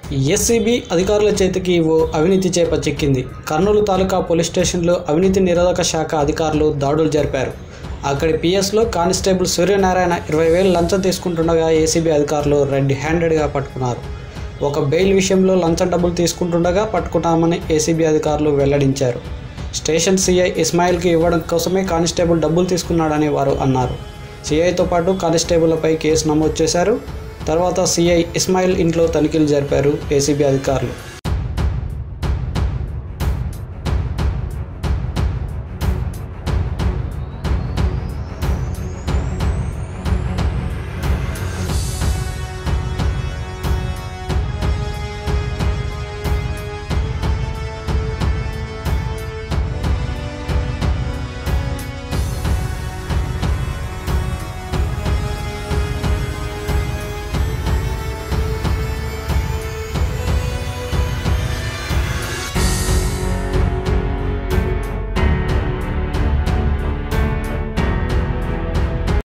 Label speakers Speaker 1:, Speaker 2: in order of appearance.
Speaker 1: SCB అధికారుల చేతికి ఓ అవినీతి చేప చిక్కింది కర్నూలు తాలూకా పోలీస్ స్టేషన్లో అవినీతి నిరోధక శాఖ అధికారులు దాడులు జరిపారు అక్కడి పిఎస్లో కానిస్టేబుల్ సూర్యనారాయణ ఇరవై వేలు లంచం తీసుకుంటుండగా ఏసీబీ అధికారులు రెడ్ హ్యాండెడ్గా పట్టుకున్నారు ఒక బెయిల్ విషయంలో లంచం డబ్బులు తీసుకుంటుండగా పట్టుకున్నామని ఏసీబీ అధికారులు వెల్లడించారు స్టేషన్ సీఐ ఇస్మాయిల్కి ఇవ్వడం కోసమే కానిస్టేబుల్ డబ్బులు తీసుకున్నాడని వారు అన్నారు సీఐతో పాటు కానిస్టేబుల్లపై కేసు నమోదు చేశారు తర్వాత సీఐ ఇస్మాయిల్ ఇంట్లో తనిఖీలు జరిపారు ఏసీబీ అధికారులు